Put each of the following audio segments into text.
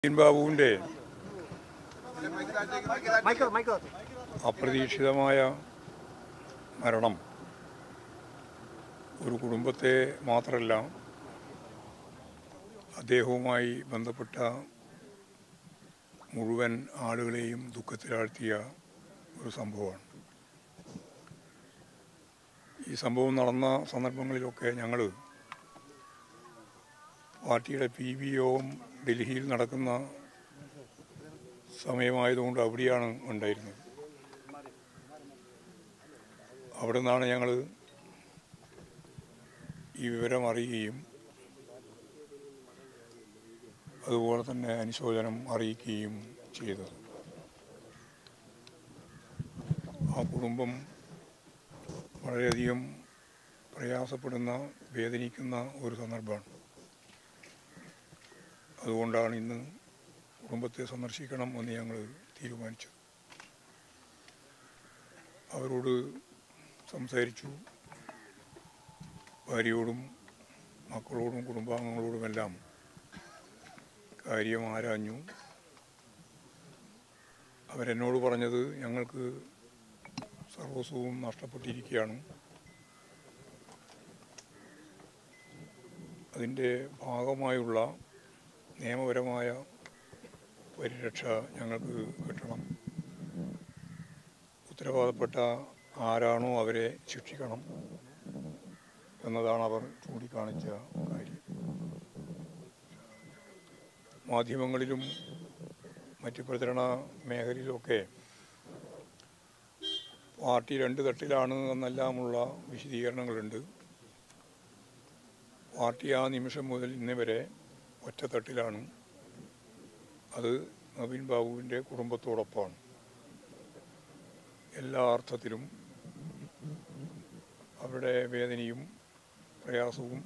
scene ബാബുവിൻ്റെ മൈക്കോ മൈക്കോ അപ്രതീക്ഷിതമായ മരണം ഒരു കുടുംബത്തെ മാത്രമല്ല അദ്ദേഹവുമായി ബന്ധപ്പെട്ട മുഴുവൻ ആളുകളെയും ദുഃഖത്തിലാഴ്ത്തിയ ഒരു സംഭവമാണ് ഈ സംഭവം നടന്ന സന്ദർഭങ്ങളിലൊക്കെ ഞങ്ങൾ പാർട്ടിയുടെ പി ബി ഒവും ഡൽഹിയിൽ നടക്കുന്ന സമയമായതുകൊണ്ട് അവിടെയാണ് ഉണ്ടായിരുന്നത് അവിടെ നിന്നാണ് ഞങ്ങൾ ഈ വിവരം അറിയുകയും അതുപോലെ തന്നെ അനുശോചനം അറിയിക്കുകയും ചെയ്തത് ആ കുടുംബം വളരെയധികം പ്രയാസപ്പെടുന്ന വേദനിക്കുന്ന ഒരു സന്ദർഭമാണ് അതുകൊണ്ടാണ് ഇന്ന് കുടുംബത്തെ സന്ദർശിക്കണം എന്ന് ഞങ്ങൾ തീരുമാനിച്ചത് അവരോട് സംസാരിച്ചു ഭാര്യയോടും മക്കളോടും കുടുംബാംഗങ്ങളോടുമെല്ലാം കാര്യം ആരാഞ്ഞു അവരെന്നോട് പറഞ്ഞത് ഞങ്ങൾക്ക് സർവസ്വവും നഷ്ടപ്പെട്ടിരിക്കുകയാണ് അതിൻ്റെ ഭാഗമായുള്ള നിയമപരമായ പരിരക്ഷ ഞങ്ങൾക്ക് കിട്ടണം ഉത്തരവാദപ്പെട്ട ആരാണോ അവരെ ശിക്ഷിക്കണം എന്നതാണ് അവർ ചൂണ്ടിക്കാണിച്ച കാര്യം മാധ്യമങ്ങളിലും മറ്റ് പ്രചരണ മേഖലയിലുമൊക്കെ പാർട്ടി രണ്ട് തട്ടിലാണ് എന്നെല്ലാമുള്ള വിശദീകരണങ്ങളുണ്ട് പാർട്ടി ആ നിമിഷം മുതൽ ഇന്ന് വരെ ഒറ്റത്തട്ടിലാണ് അത് നവീൻ ബാബുവിൻ്റെ കുടുംബത്തോടൊപ്പമാണ് എല്ലാ അർത്ഥത്തിലും അവരുടെ വേദനയും പ്രയാസവും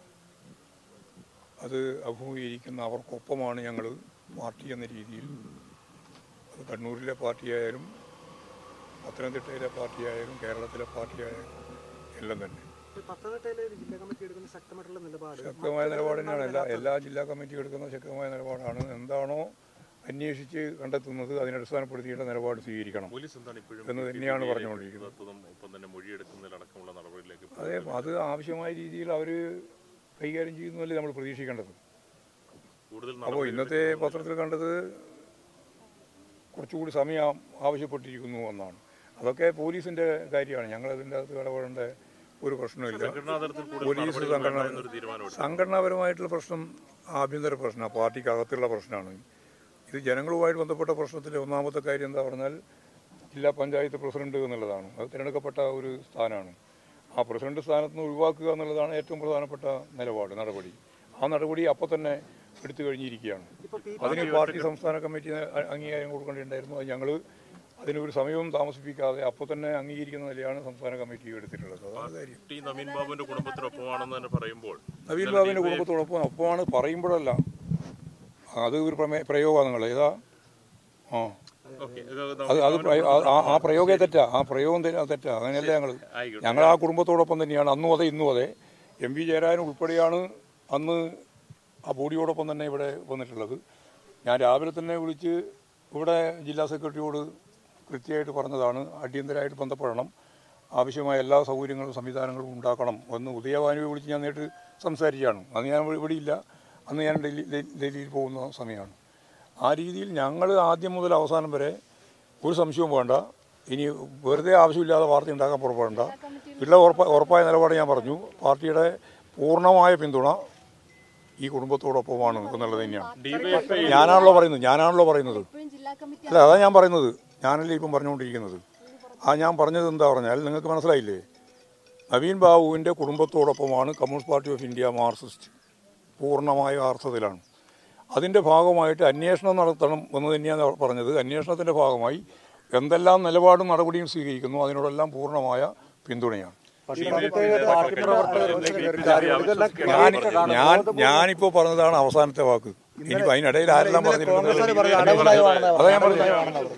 അത് അഭിമുഖീകരിക്കുന്ന അവർക്കൊപ്പമാണ് ഞങ്ങൾ പാർട്ടി എന്ന രീതിയിൽ അത് കണ്ണൂരിലെ പാർട്ടിയായാലും പത്തനംതിട്ടയിലെ പാർട്ടിയായാലും കേരളത്തിലെ പാർട്ടിയായാലും എല്ലാം തന്നെ പത്തനംതിട്ടയിലെ ഒരു ജില്ലാ കമ്മിറ്റി എടുക്കുന്ന ശക്തമായിട്ടുള്ള നിലപാട് ശക്തമായ നിലപാട് തന്നെയാണ് എല്ലാ എല്ലാ ജില്ലാ കമ്മിറ്റി എടുക്കുന്ന ശക്തമായ നിലപാടാണ് എന്താണോ അന്വേഷിച്ച് കണ്ടെത്തുന്നത് അതിനടിസ്ഥാനപ്പെടുത്തിയിട്ട് നിലപാട് സ്വീകരിക്കണം പോലീസ് എന്താണ് ഇപ്പോഴും എന്ന് തന്നെയാണ് പറഞ്ഞുകൊണ്ടിരിക്കുന്നത് നടത്തുന്നതും ഒപ്പം തന്നെ മൊഴിയെടുക്കുന്നതിലടക്കമുള്ള നടപടിയിലേക്ക് അതെ അത് ആവശ്യമായ രീതിയിൽ അവർ കൈകാര്യം ചെയ്യുന്നതല്ലേ നമ്മൾ പ്രതീക്ഷിക്കേണ്ടത് കൂടുതൽ അപ്പോൾ ഇന്നത്തെ പത്രത്തിൽ കണ്ടത് കുറച്ചുകൂടി സമയം ആവശ്യപ്പെട്ടിരിക്കുന്നു എന്നാണ് അതൊക്കെ പോലീസിൻ്റെ കാര്യമാണ് ഞങ്ങളതിൻ്റെ അകത്ത് ഇടപെടേണ്ട ഒരു പ്രശ്നമില്ല സംഘടനാ തലത്തിൽ കൂടുതൽ പോലീസ് നടപടികൾ സംഘടന വേണ്ട എന്നൊരു തീരുമാനമെടുത്തു സംഘടനാപരമായിട്ടുള്ള പ്രശ്നം ആഭ്യന്തര പ്രശ്നമാണ് പാർട്ടിക്കകത്തുള്ള പ്രശ്നമാണ് ഇത് ജനങ്ങളുമായിട്ട് ബന്ധപ്പെട്ട പ്രശ്നത്തിലെ ഒന്നാമത്തെ കാര്യം എന്താ പറഞ്ഞാൽ ജില്ലാ പഞ്ചായത്ത് പ്രസിഡന്റ് എന്നുള്ളതാണ് അത് തിരഞ്ഞെടുക്കപ്പെട്ട ഒരു സ്ഥാനമാണ് ആ പ്രസിഡന്റ് സ്ഥാനത്ത് നിന്ന് ഒഴിവാക്കുക എന്നുള്ളതാണ് ഏറ്റവും പ്രധാനപ്പെട്ട നിലപാട് നടപടി ആ നടപടി അപ്പോൾ തന്നെ എടുത്തു കഴിഞ്ഞിരിക്കുകയാണ് ഇപ്പൊ പി അതിന് പാർട്ടി സംസ്ഥാന കമ്മിറ്റി അ- അംഗീകാരം കൊടുക്കേണ്ടിണ്ടായിരുന്നു അത് ഞങ്ങൾ അതിനൊരു സമയവും താമസിപ്പിക്കാതെ അപ്പോൾ തന്നെ അംഗീകരിക്കുന്ന നിലയാണ് സംസ്ഥാന കമ്മിറ്റി എടുത്തിട്ടുള്ളത് അതാണ് കാര്യം ടി നവീൻ ബാബുവിന്റെ കുടുംബത്തിനൊപ്പമാണെന്ന് തന്നെ പറയുമ്പോൾ നവീൻ ബാബുവിൻ്റെ കുടുംബത്തോടൊപ്പം ഒപ്പമാണ് പറയുമ്പോഴല്ല അത് ഒരു പ്രമേ- പ്രയോഗമാണ് നിങ്ങൾ ഏതാ ആ ഓക്കെ അത് അത് പ്രയോ- ആ- ആ- ആ പ്രയോഗേ തെറ്റാ ആ പ്രയോഗം തെ- തെറ്റാ അങ്ങനെയല്ല ഞങ്ങൾ ആയിക്കോട്ടെ ഞങ്ങൾ ആ കുടുംബത്തോടൊപ്പം തന്നെയാണ് അന്നും അതെ ഇന്നും അതെ എം വി ജയരാജൻ ഉൾപ്പെടെയാണ് അന്ന് ആ ബോഡിയോടൊപ്പം തന്നെ ഇവിടെ വന്നിട്ടുള്ളത് ഞാൻ രാവിലെ തന്നെ വിളിച്ച് ഇവിടെ ജില്ലാ സെക്രട്ടറിയോട് കൃത്യമായിട്ട് പറഞ്ഞതാണ് അടിയന്തരമായിട്ട് ബന്ധപ്പെടണം ആവശ്യമായ എല്ലാ സൗകര്യങ്ങളും സംവിധാനങ്ങളും ഉണ്ടാക്കണം എന്ന് ഉദയവാനുവെ വിളിച്ച് ഞാൻ നേരിട്ട് സംസാരിക്കുകയാണ് അന്ന് ഞാൻ ഇവിടെ ഇല്ല അന്ന് ഞാൻ ഡൽഹി ഡൽഹി- ഡൽഹിയിൽ പോകുന്ന സമയമാണ് ആ രീതിയിൽ ഞങ്ങൾ ആദ്യം മുതൽ അവസാനം വരെ ഒരു സംശയവും വേണ്ട ഇനി വെറുതെ ആവശ്യമില്ലാതെ വാർത്ത ഉണ്ടാക്കാൻ പുറപ്പെടേണ്ട ഉള്ള ഉറപ്പ ഉറപ്പായ നിലപാട് ഞാൻ പറഞ്ഞു പാർട്ടിയുടെ പൂർണ്ണമായ പിന്തുണ ഈ കുടുംബത്തോടൊപ്പമാണ് എന്നുള്ളത് തന്നെയാണ് ഡിവൈഎഫ്ഐ ഞാനാണല്ലോ പറയുന്നത് ഞാനാണല്ലോ പറയുന്നത് ഇപ്പോഴും ജില്ലാ കമ്മിറ്റി അല്ല അതാ ഞാൻ പറയുന്നത് ഞാനല്ലേ ഇപ്പം പറഞ്ഞുകൊണ്ടിരിക്കുന്നത് ആ ഞാൻ പറഞ്ഞത് എന്താ പറഞ്ഞാൽ നിങ്ങൾക്ക് മനസ്സിലായില്ലേ നവീൻ ബാബുവിൻ്റെ കുടുംബത്തോടൊപ്പമാണ് communist party of India Marxist പൂർണ്ണമായ അർത്ഥത്തിലാണ് അതിൻ്റെ ഭാഗമായിട്ട് അന്വേഷണം നടത്തണം എന്ന് തന്നെയാണ് പറഞ്ഞത് അന്വേഷണത്തിൻ്റെ ഭാഗമായി എന്തെല്ലാം നിലപാടും നടപടിയും സ്വീകരിക്കുന്നു അതിനോടെല്ലാം പൂർണ്ണമായ പിന്തുണയാണ് ഞാൻ ഞാൻ ഞാനിപ്പോൾ പറഞ്ഞതാണ് അവസാനത്തെ വാക്ക് ഇനിയിപ്പോൾ അതിനിടയിൽ ആരെല്ലാം പറഞ്ഞിട്ടുണ്ട് അതാ ഞാൻ പറഞ്ഞത്